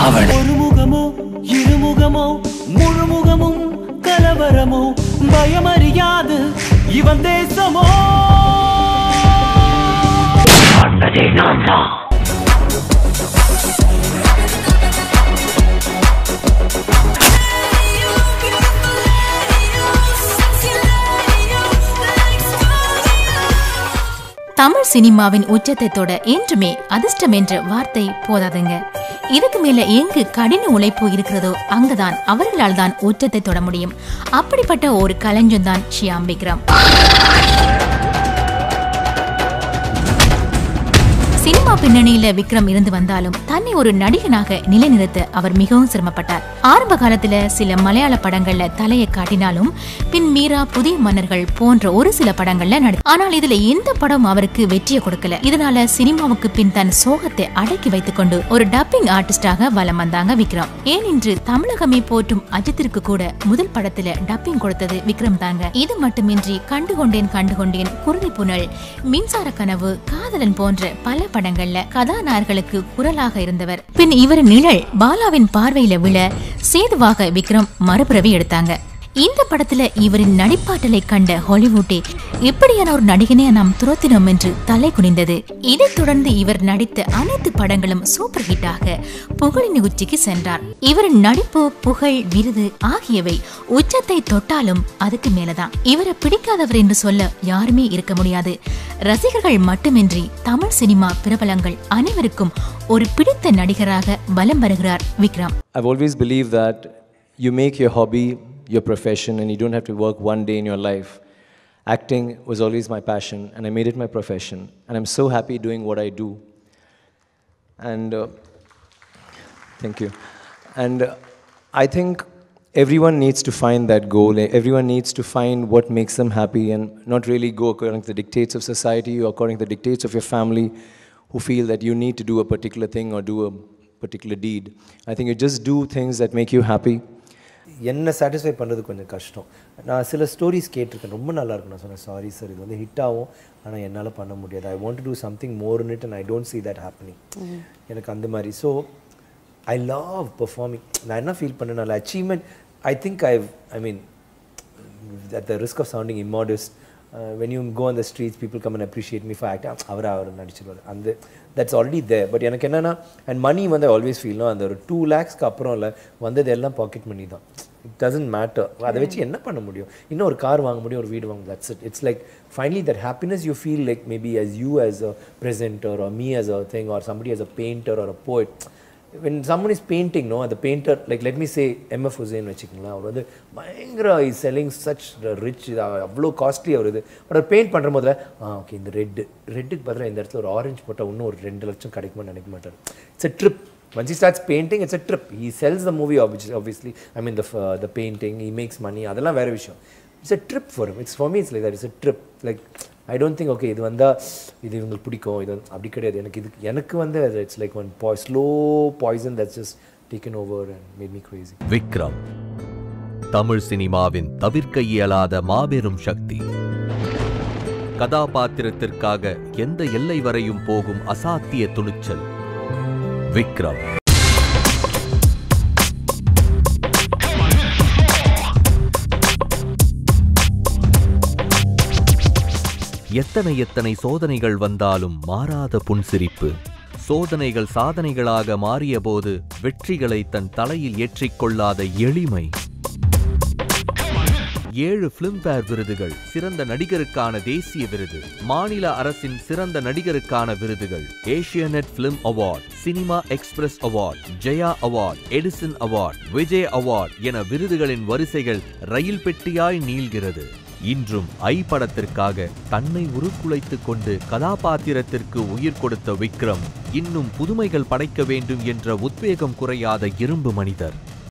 அவள் ஒரு முகமோ இருமுகமோ முழுமுகமும் கலவரமோ பயமறியாது இவன் தேசமோ ஆண்டதே நான் தான் தமிழ் சினிமாவின் உச்சத்தை தொட என்றுமே அதிர்ஷ்டம் என்ற வார்த்தை போதாதுங்க இதுக்கு மேல எங்கு கடின உழைப்பு இருக்கிறதோ அங்குதான் அவர்களால் தான் உச்சத்தை தொட முடியும் அப்படிப்பட்ட ஒரு கலைஞன் தான் ஷியாம் விக்ரம் சினிமா பின்னணியில விக்ரம் இருந்து வந்தாலும் தன்னை ஒரு நடிகனாக நிலைநிறுத்த அவர் மிகவும் சிரமப்பட்டார் ஆரம்ப காலத்துல சில மலையாள படங்கள்ல தலையை காட்டினாலும் பின் மீரா புதிய மன்னர்கள் போன்ற ஒரு சில படங்கள்ல நடி ஆனால் இதுல எந்த படம் அவருக்கு வெற்றியை கொடுக்கல இதனால சினிமாவுக்கு பின் தன் சோகத்தை அடக்கி வைத்துக் கொண்டு ஒரு டப்பிங் ஆர்டிஸ்டாக வலம் வந்தாங்க விக்ரம் ஏன் இன்று தமிழகமே போற்றும் அஜித்திற்கு கூட முதல் படத்துல டப்பிங் கொடுத்தது விக்ரம் தாங்க இது மட்டுமின்றி கண்டுகொண்டேன் கண்டுகொண்டேன் குருதி புனல் மின்சார கனவு காதலன் போன்ற பல படங்கள்ல கதாநாயகர்களுக்கு குரலாக இருந்தவர் பின் இவர் நிழல் பாலாவின் பார்வையில விழ சேதுவாக விக்ரம் மறுபிறவி எடுத்தாங்க இந்த படத்துல இவரின் நடிப்பாற்றலை கண்ட ஹாலிவுட்டே இப்படியான ஒரு நடிகனே நாம் துரத்தினோம் என்று தலை குனிந்தது இதைத் தொடர்ந்து இவர் நடித்த அனைத்து படங்களும் சூப்பர் ஹிட்டாக புகழின் உச்சிக்கு சென்றார் இவரின் நடிப்பு புகழ் விருது ஆகியவை உச்சத்தை தொட்டாலும் அதுக்கு மேலதான் இவரை பிடிக்காதவர் என்று சொல்ல யாருமே இருக்க முடியாது ரசிகர்கள் மட்டுமின்றி தமிழ் சினிமா பிரபலங்கள் அனைவருக்கும் ஒரு பிடித்த நடிகராக வலம் வருகிறார் Vikram I've always believed that you make your hobby your profession and you don't have to work one day in your life. Acting was always my passion and I made it my profession. And I'm so happy doing what I do. And uh, thank you. And uh, I think everyone needs to find that goal. Everyone needs to find what makes them happy and not really go according to the dictates of society or according to the dictates of your family who feel that you need to do a particular thing or do a particular deed. I think you just do things that make you happy. என்னை satisfy பண்ணுறது கொஞ்சம் கஷ்டம் நான் சில stories கேட்டிருக்கேன் ரொம்ப நல்லா இருக்கு நான் சொன்னேன் சாரி சார் இது வந்து ஹிட் ஆகும் ஆனால் என்னால் பண்ண முடியாது I want to do something more it and I don't see that happening எனக்கு அந்த மாதிரி ஸோ ஐ லவ் பெர்ஃபார்மிங் நான் என்ன ஃபீல் பண்ணனால achievement I think I I mean at the risk of sounding immodest, uh, when you go on the streets, people come and appreciate me for acting. அவர் அவர் நடிச்சிருவார் அந்த that's already there but எனக்கு என்னன்னா and money வந்து always ஃபீல்னா அந்த ஒரு two லேக்ஸ்க்கு அப்புறம் இல்லை வந்தது எல்லாம் பாக்கெட் மணி தான் இட் டசன்ட் மேட்டர் அதை வச்சு என்ன பண்ண முடியும் இன்னும் ஒரு கார் வாங்க முடியும் ஒரு வீடு வாங்க that's it it's like finally that happiness you feel like maybe as you as a presenter or me as a thing or somebody as a painter or a poet when someone is painting no the painter like let me say MF Hussein வச்சுக்கோங்களேன் அவர் வந்து பயங்கர is selling such rich அவ்வளோ costly அவர் இது but our paint பண்ணுற போதில் ஆ okay இந்த ரெட்டு ரெட்டுக்கு பதிலாக இந்த இடத்துல ஒரு ஆரஞ்சு போட்டால் இன்னும் ஒரு ரெண்டு லட்சம் கிடைக்குமான்னு நினைக்க மாட்டார் it's a trip once he starts painting it's a trip he sells the movie obviously, obviously i mean the uh, the painting he makes money அதெல்லாம் வேற விஷயம் it's a trip for him it's for me it's like that it's a trip like I don't think okay இது வந்தால் இது இவங்களுக்கு பிடிக்கும் இது வந்து அப்படி கிடையாது எனக்கு இது எனக்கு வந்து it's like one by slow poison that's just taken over and made me crazy Vikram Tamil சினிமாவின் தவிர்க்க இயலாத மாபெரும் சக்தி கதாபாத்திரத்திற்காக எந்த எல்லை வரையும் போகும் அசாத்திய துணிச்சல் விக்ரம் எத்தனை எத்தனை சோதனைகள் வந்தாலும் மாறாத புன்சிரிப்பு சோதனைகள் சாதனைகளாக மாறியபோது வெற்றிகளை தன் தலையில் ஏற்றிக்கொள்ளாத எளிமை ஏழு பிலிம்பேர் விருதுகள் சிறந்த நடிகருக்கான தேசிய விருது மாநில அரசின் சிறந்த நடிகருக்கான விருதுகள் Asianet film award Cinema Express award Jaya award Edison award Vijay award என விருதுகளின் வரிசைகள் ரயில் பெட்டியாய் நீள்கிறது இன்றும் ஐ படத்திற்காக தன்னை உருக்குலைத்துக் கொண்டு கதாபாத்திரத்திற்கு உயிர் கொடுத்த விக்ரம் இன்னும் புதுமைகள் படைக்க வேண்டும் என்ற உத்வேகம் குறையாத இரும்பு மனிதர்